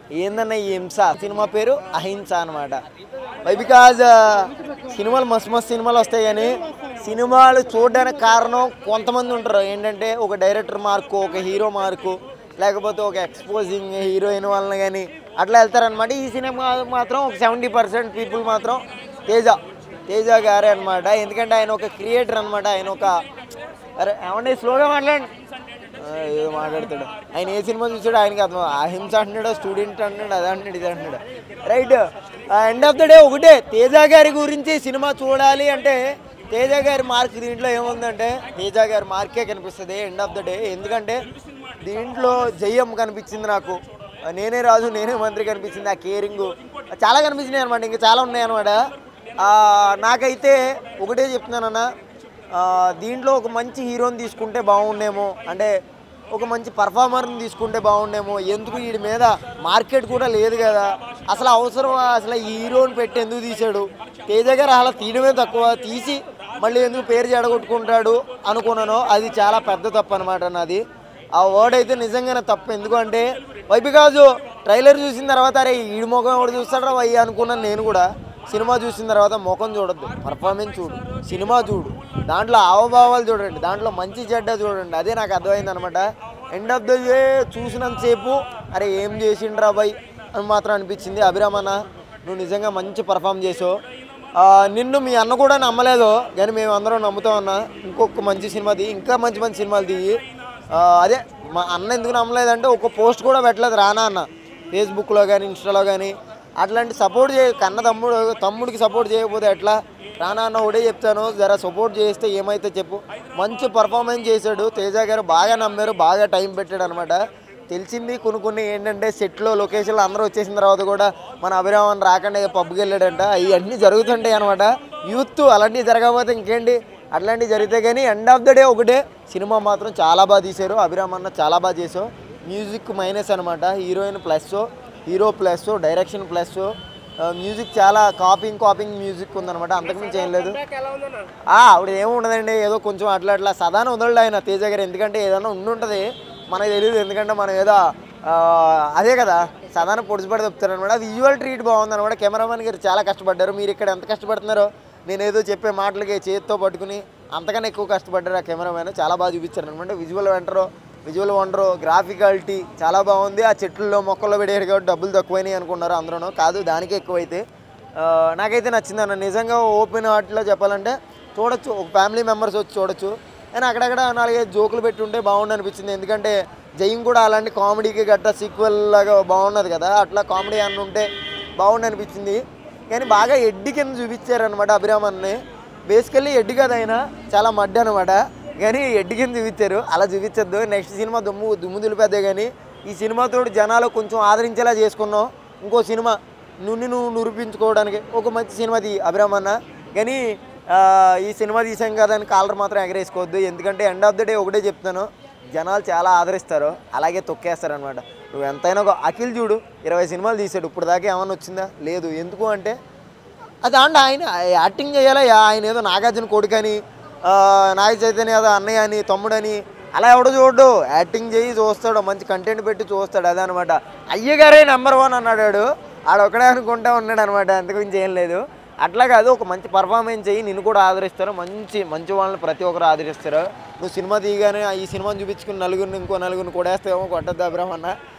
ఏందన్న ఈ హింస సినిమా పేరు అహింస అనమాట బికాజ్ సినిమాలు మస్తు మస్తు సినిమాలు వస్తాయి కానీ సినిమాలు చూడడానికి కారణం కొంతమంది ఉంటారు ఏంటంటే ఒక డైరెక్టర్ మార్కు ఒక హీరో మార్కు లేకపోతే ఒక ఎక్స్పోజింగ్ హీరోయిన్ వలన కానీ అట్లా వెళ్తారనమాట ఈ సినిమా మాత్రం ఒక సెవెంటీ పర్సెంట్ పీపుల్ మాత్రం తేజ తేజ గారే అనమాట ఎందుకంటే ఆయన ఒక క్రియేటర్ అనమాట ఆయన ఒక అరే ఏమంటే స్లోగా మాట్లాడండి ఆ, ఏదో మాట్లాడతాడు ఆయన ఏ సినిమా చూసాడు ఆయనకి అర్థం అహింస అంటున్నాడు స్టూడెంట్ అంటున్నాడు అది అంటున్నాడు ఇది అంటున్నాడు right end of the day ఒకటే తేజ గారి గురించి సినిమా చూడాలి అంటే తేజ గారి మార్క్ దీంట్లో ఏముందంటే తేజ గారి మార్కే కనిపిస్తుంది ఎండ్ ఆఫ్ ద డే ఎందుకంటే దీంట్లో జయం కనిపించింది నాకు నేనే రాజు నేనే మంత్రి కనిపించింది ఆ కేరింగ్ చాలా కనిపించినాయి అనమాట ఇంకా చాలా ఉన్నాయి అనమాట నాకైతే ఒకటే చెప్తున్నానన్న ఆ, దీంట్లో ఒక మంచి హీరోని తీసుకుంటే బాగుండేమో అంటే ఒక మంచి పర్ఫార్మర్ని తీసుకుంటే బాగుండేమో ఎందుకు వీడి మీద మార్కెట్ కూడా లేదు కదా అసలు అవసరం అసలు ఈ హీరోని పెట్టి ఎందుకు తీసాడు తేజ గారు అలా తీయడమే తక్కువ తీసి మళ్ళీ ఎందుకు పేరు చెడగొట్టుకుంటాడు అనుకున్నాను అది చాలా పెద్ద తప్పు అనమాట నాది ఆ వర్డ్ అయితే నిజంగానే తప్పు ఎందుకంటే వైపు కాదు ట్రైలర్ చూసిన తర్వాత అరే ఈడి ముఖం ఎవడు చూస్తాడరా వయ్య అనుకున్నాను నేను కూడా సినిమా చూసిన తర్వాత ముఖం చూడొద్దు పర్ఫార్మెన్స్ చూడు సినిమా చూడు దాంట్లో హావభావాలు చూడండి దాంట్లో మంచి చెడ్డ చూడండి అదే నాకు అర్థమైంది అనమాట ఎండ్ ఆఫ్ ద డే చూసినంతసేపు అరే ఏం చేసిండ్రా బాయ్ అని మాత్రం అనిపించింది అభిరామన్న నువ్వు నిజంగా మంచి పర్ఫామ్ చేసావు ఆ, నిన్ను మీ అన్న కూడా నమ్మలేదు కానీ మేము అందరం నమ్ముతాం అన్న ఇంకొక మంచి సినిమా తీయి ఇంకా మంచి మంచి సినిమాలు తీయి ఆ, అదే మా అన్న ఎందుకు నమ్మలేదంటే ఒక పోస్ట్ కూడా పెట్టలేదు రానా అన్న ఫేస్బుక్లో కానీ ఇన్స్టాలో కానీ అట్లాంటి సపోర్ట్ చేయ కన్న తమ్ముడు తమ్ముడికి సపోర్ట్ చేయకపోతే ఎట్లా రానా అన్న ఒకటే చెప్తాను జర సపోర్ట్ చేస్తే ఏమైతే చెప్పు మంచి పర్ఫార్మెన్స్ చేశాడు తేజ గారు బాగా నమ్మారు బాగా టైం పెట్టాడు అనమాట తెలిసింది కొన్ని కొన్ని ఏంటంటే సెట్లో లొకేషన్లో అందరూ వచ్చేసిన తర్వాత కూడా మన అభిరామన్ రాకుండా పబ్కి వెళ్ళాడంట ఇవన్నీ జరుగుతుంటాయి అనమాట యూత్ అలాంటివి జరగకపోతే ఇంకేంటి అట్లాంటివి జరిగితే కానీ ఎండ్ ఆఫ్ ద డే ఒకటే సినిమా మాత్రం చాలా బాగా తీశారు అభిరామ్ అన్న చాలా బాగా చేసావు మ్యూజిక్ మైనస్ అనమాట heroine plus hero plus direction plus music చాలా కాపింగ్ కాపింగ్ మ్యూజిక్ ఉందన్నమాట అంతకుమించి ఏం లేదు ఆ, ఆవిడ ఏముండదండి ఏదో కొంచెం అట్లా అట్లా సదాన వదలడు ఆయన తేజ గారు ఎందుకంటే ఏదైనా ఉండుంటుంది మనకు తెలియదు ఎందుకంటే మనం ఏదో ఆ, అదే కదా సదాన పొడిచిపడి చెప్తారు అనమాట విజువల్ ట్రీట్ బాగుంది అనమాట కెమెరామెన్ గారు చాలా కష్టపడ్డారు మీరు ఇక్కడ ఎంత కష్టపడుతున్నారో నేను ఏదో చెప్పే మాటలకి చేతితో పట్టుకుని అంతకన్నా ఎక్కువ కష్టపడ్డారు ఆ కెమెరామెన్ చాలా బాగా చూపించారు అనమాట విజువల్ వెంటరు విజువల్ వండరు గ్రాఫికాలిటీ చాలా బాగుంది ఆ చెట్లలో మొక్కల్లో పెట్టారు కాబట్టి డబ్బులు తక్కువైనాయి అనుకున్నారు అందరూ కాదు దానికే ఎక్కువైతే ఆ, నాకైతే నచ్చింది అన్న నిజంగా ఓపెన్ హార్ట్లో చెప్పాలంటే చూడొచ్చు ఒక ఫ్యామిలీ మెంబర్స్ వచ్చి చూడొచ్చు కానీ అక్కడక్కడ నాలుగైదు జోకులు పెట్టి ఉంటే బాగుండు అనిపించింది ఎందుకంటే జయం కూడా అలాంటి కామెడీకి గట్ట సీక్వెల్ లాగా బాగున్నది కదా అట్లా కామెడీ అన్న ఉంటే బాగుండు అనిపించింది కానీ బాగా ఎడ్డి కింద చూపించారనమాట అభిరామన్ని బేసికల్లీ ఎడ్డి కదా ఆయన చాలా మడ్డి అనమాట కానీ ఎడ్డి కింద చూపించారు అలా చూపించద్దు నెక్స్ట్ సినిమా దుమ్ము దుమ్ము దులిపేద్దే కానీ ఈ సినిమాతో జనాలు కొంచెం ఆదరించేలా చేసుకున్నాం ఇంకో సినిమా నువ్వు నువ్వు నిరూపించుకోవడానికి ఒక మంచి సినిమా తీ అభిరామన్న కానీ ఆ, ఈ సినిమా తీసాం కదా అని కాలర్ మాత్రం ఎగరేసుకోవద్దు ఎందుకంటే ఎండ్ ఆఫ్ ద డే ఒకటే చెప్తాను జనాలు చాలా ఆదరిస్తారు అలాగే తొక్కేస్తారు అనమాట నువ్వు ఎంతైనా ఒక అఖిల్ చూడు ఇరవై సినిమాలు తీసాడు ఇప్పుడు దాకా ఏమన్నా వచ్చిందా లేదు ఎందుకు అంటే అది అండి ఆయన యాక్టింగ్ చేయాలా ఆయన ఏదో నాగార్జున కొడుకని ఆ, నాగ చైతన్య ఏదో అన్నయ్య అని తమ్ముడని అలా ఎవడో చూడు యాక్టింగ్ చేయి చూస్తాడు మంచి కంటెంట్ పెట్టి చూస్తాడు అదే అనమాట అయ్యగారే నెంబర్ వన్ అన్నాడు వాడు. ఆడొక్కడే అనుకుంటా ఉన్నాడు అనమాట అంతకుమించి ఏం లేదు అట్లా కాదు ఒక మంచి పర్ఫార్మెన్స్ చేయి నిన్ను కూడా ఆదరిస్తారు మంచి మంచి వాళ్ళని ప్రతి ఒక్కరు ఆదరిస్తారు నువ్వు సినిమా తీయగానే ఈ సినిమాని చూపించుకుని నలుగురిని ఇంకో నలుగురిని కొడేస్తావేమో కొట్టద్దు అభిరామన్న